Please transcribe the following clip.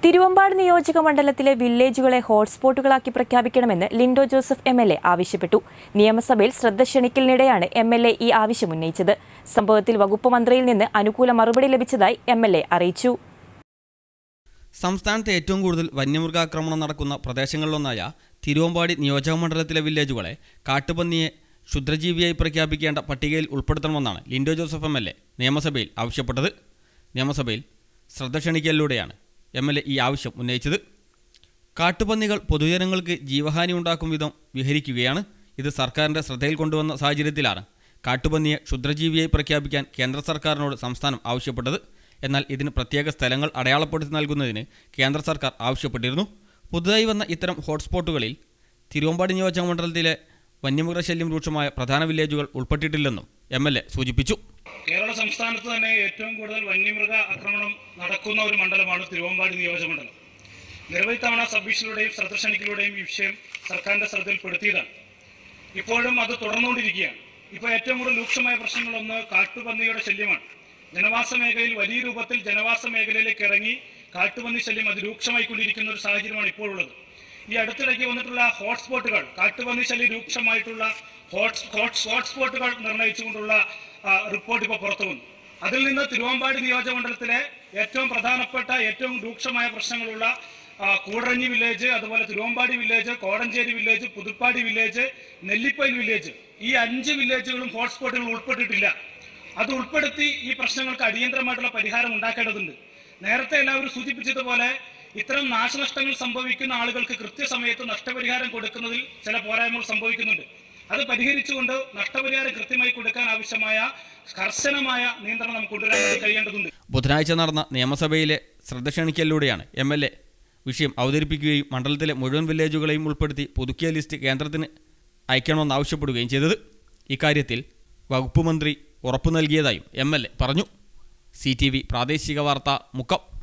തിരുവമ്പാട് നിയോജക മണ്ഡലത്തിലെ വില്ലേജുകളെ ഹോട്ട്സ്പോട്ടുകളാക്കി പ്രഖ്യാപിക്കണമെന്ന് Linto Joseph M L A ആവശ്യപ്പെട്ടു നിയമസഭയിൽ ശ്രദ്ധ ക്ഷണിക്കലിനിടെയാണ് എം എൽ എ ഈ ആവശ്യം ഉന്നയിച്ചത് സംഭവത്തിൽ വകുപ്പ് മന്ത്രിയിൽ നിന്ന് അനുകൂല മറുപടി ലഭിച്ചതായി എം എൽ എ അറിയിച്ചു സംസ്ഥാനത്ത് ഏറ്റവും കൂടുതൽ വന്യമൃഗാക്രമണം നടക്കുന്ന പ്രദേശങ്ങളിലൊന്നായ തിരുവമ്പാടി നിയോജകമണ്ഡലത്തിലെ വില്ലേജുകളെ കാട്ടുപന്നിയെ ക്ഷുദ്രജീവിയായി പ്രഖ്യാപിക്കേണ്ട പട്ടികയിൽ ഉൾപ്പെടുത്തണമെന്നാണ് Linto Joseph M L A നിയമസഭയിൽ ആവശ്യപ്പെട്ടത് നിയമസഭയിൽ ശ്രദ്ധ ക്ഷണിക്കലിലൂടെയാണ് എം എൽ എ ഈ ആവശ്യം ഉന്നയിച്ചത് കാട്ടുപന്നികൾ പൊതുജനങ്ങൾക്ക് ജീവഹാനി ഉണ്ടാക്കും വിധം വിഹരിക്കുകയാണ് ഇത് സർക്കാരിൻ്റെ ശ്രദ്ധയിൽ കൊണ്ടുവന്ന സാഹചര്യത്തിലാണ് കാട്ടുപന്നിയെ ക്ഷുദ്രജീവിയായി പ്രഖ്യാപിക്കാൻ കേന്ദ്ര സർക്കാരിനോട് സംസ്ഥാനം ആവശ്യപ്പെട്ടത് എന്നാൽ ഇതിന് പ്രത്യേക സ്ഥലങ്ങൾ അടയാളപ്പെടുത്തി നൽകുന്നതിന് കേന്ദ്ര സർക്കാർ ആവശ്യപ്പെട്ടിരുന്നു പുതുതായി വന്ന ഇത്തരം ഹോട്ട്സ്പോട്ടുകളിൽ തിരുവമ്പാടി നിയോജക മണ്ഡലത്തിലെ വന്യമൃഗശല്യം രൂക്ഷമായ പ്രധാന വില്ലേജുകൾ ഉൾപ്പെട്ടിട്ടില്ലെന്നും എം എൽ എ സൂചിപ്പിച്ചു കേരള സംസ്ഥാനത്ത് തന്നെ ഏറ്റവും കൂടുതൽ വന്യമൃഗ ആക്രമണം നടക്കുന്ന ഒരു മണ്ഡലമാണ് തിരുവമ്പാടി നിയോജകമണ്ഡലം നിരവധി തവണ സബ്മിഷനിലൂടെയും ശ്രദ്ധ ക്ഷണിക്കലൂടെയും ഈ വിഷയം സർക്കാരിന്റെ ശ്രദ്ധയിൽപ്പെടുത്തിയതാണ് ഇപ്പോഴും അത് തുടർന്നുകൊണ്ടിരിക്കുകയാണ് ഇപ്പോൾ ഏറ്റവും കൂടുതൽ രൂക്ഷമായ പ്രശ്നങ്ങളൊന്ന് കാട്ടുപന്നിയുടെ ശല്യമാണ് ജനവാസ മേഖലയിൽ വലിയ രൂപത്തിൽ ജനവാസ മേഖലയിലേക്ക് ഇറങ്ങി കാട്ടുപന്നി ശല്യം അതിരൂക്ഷമായിക്കൊണ്ടിരിക്കുന്ന ഒരു സാഹചര്യമാണ് ഇപ്പോൾ ഉള്ളത് ഈ അടുത്തിടയ്ക്ക് വന്നിട്ടുള്ള ഹോട്ട്സ്പോട്ടുകൾ കാട്ടുപന്നി ശല്യം രൂക്ഷമായിട്ടുള്ള ഹോട്ട് ഹോട്ട് ഹോട്ട്സ്പോട്ടുകൾ നിർണ്ണയിച്ചുകൊണ്ടുള്ള ആ, റിപ്പോർട്ട് ഇപ്പോൾ പുറത്തു വന്നു അതിൽ നിന്ന് തിരുവമ്പാടി നിയോജകമണ്ഡലത്തിലെ ഏറ്റവും പ്രധാനപ്പെട്ട ഏറ്റവും രൂക്ഷമായ പ്രശ്നങ്ങളുള്ള ആ, കൂടരഞ്ഞി വില്ലേജ് അതുപോലെ Thiruvambady village Kodanchery village Puthuppady village Nellipoyil village ഈ അഞ്ച് വില്ലേജുകളും ഹോട്ട്സ്പോട്ടുകൾ ഉൾപ്പെട്ടിട്ടില്ല അത് ഉൾപ്പെടുത്തി ഈ പ്രശ്നങ്ങൾക്ക് അടിയന്തരമായിട്ടുള്ള പരിഹാരം ഉണ്ടാക്കേണ്ടതുണ്ട് നേരത്തെ എല്ലാവരും സൂചിപ്പിച്ചതുപോലെ ഇത്തരം നാശനഷ്ടങ്ങൾ സംഭവിക്കുന്ന ആളുകൾക്ക് കൃത്യസമയത്ത് നഷ്ടപരിഹാരം കൊടുക്കുന്നതിൽ ചില പോരായ്മകൾ സംഭവിക്കുന്നുണ്ട് അത് പരിഹരിച്ചുകൊണ്ട് നഷ്ടപരിഹാരം കൃത്യമായി കൊടുക്കാൻ ആവശ്യമായ കർശനമായ നിയന്ത്രണം നമുക്ക് കൊണ്ടുവരാൻ വേണ്ടി കഴിയേണ്ടതുണ്ട് ബുധനാഴ്ച നടന്ന നിയമസഭയിലെ ശ്രദ്ധ ക്ഷണിക്കലിലൂടെയാണ് എം എൽ എ വിഷയം അവതരിപ്പിക്കുകയും മണ്ഡലത്തിലെ മുഴുവൻ വില്ലേജുകളെയും ഉൾപ്പെടുത്തി പുതുക്കിയ ലിസ്റ്റ് കേന്ദ്രത്തിന് അയക്കണമെന്ന് ആവശ്യപ്പെടുകയും ചെയ്തത് ഇക്കാര്യത്തിൽ വകുപ്പ് മന്ത്രി ഉറപ്പു നൽകിയതായും എം എൽ എ പറഞ്ഞു സി ടി വി പ്രാദേശിക വാർത്ത മുക്കം